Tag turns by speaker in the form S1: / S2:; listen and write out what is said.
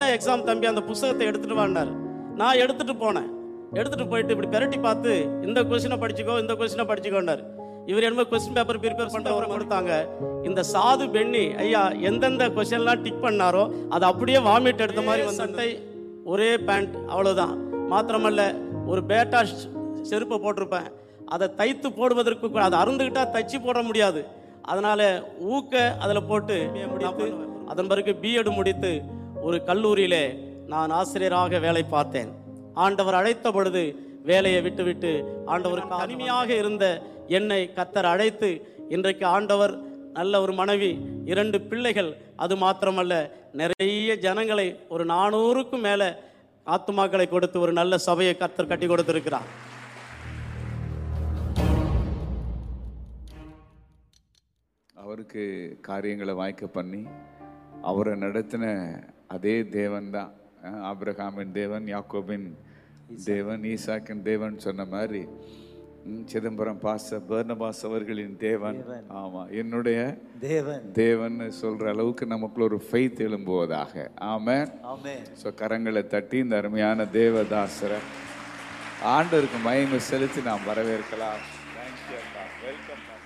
S1: தான் எக்ஸாம் தம்பி அந்த புஸ்தகத்தை எடுத்துட்டு வாண்டார் நான் எடுத்துட்டு போனேன் எடுத்துட்டு போயிட்டு இப்படி பெரட்டி பார்த்து இந்த கொஸ்டினை படிச்சுக்கோ இந்த கொஸ்டினை படிச்சுக்கோண்டார் இவர் என்னமோ கொஸ்டின் பேப்பர் ப்ரிப்பேர் பண்றவரை கொடுத்தாங்க இந்த சாது பெண்ணி ஐயா எந்தெந்த கொஸ்டின்லாம் டிக் பண்ணாரோ அது அப்படியே வாமிட் எடுத்த மாதிரி வந்து சட்டை ஒரே பேண்ட் அவ்வளவுதான் மாத்திரமல்ல ஒரு பேட்டா ஷ்- செருப்பை போட்டிருப்பேன் அதை தைத்து போடுவதற்கு கூட அதை அருந்துக்கிட்டா தைச்சு போட முடியாது அதனால ஊக்க அதில் போட்டு முடித்து அதன் பிறகு பிஎட் முடித்து ஒரு கல்லூரியிலே நான் ஆசிரியராக வேலை பார்த்தேன் ஆண்டவர் அழைத்த பொழுது வேலையை விட்டுவிட்டு ஆண்டவருக்கு தனிமையாக இருந்த என்னை கத்தர் அழைத்து இன்றைக்கு ஆண்டவர் நல்ல ஒரு மனைவி இரண்டு பிள்ளைகள் அது மாத்திரமல்ல நிறைய ஜனங்களை ஒரு நானூறுக்கும் மேலே ஆத்துமாக்களை கொடுத்து ஒரு நல்ல சபையை கத்தர் கட்டி கொடுத்திருக்கிறார்
S2: அவருக்கு காரியங்களை வாய்க்க பண்ணி அவரை நடத்தின அதே தேவன் தான் ஆபிரகாமின் தேவன் யாக்கோபின் தேவன் ஈசாக்கின் தேவன் சொன்ன மாதிரி ம், சிதம்பரம் பாச பர்னபாஸ் அவர்களின் தேவன் ஆமா என்னுடைய
S3: தேவன்
S2: தேவன் சொல்ற அளவுக்கு நமக்குள்ள ஒரு ஃபெய்த் எழும்புவதாக ஆமென்
S3: ஆமென்
S2: ஸோ கரங்களை தட்டி இந்த அருமையான தேவதாசரை ஆண்டவருக்கு மயங்க செலுத்தி நாம் வரவேற்கலாம் தேங்க்யூ வெல்கம்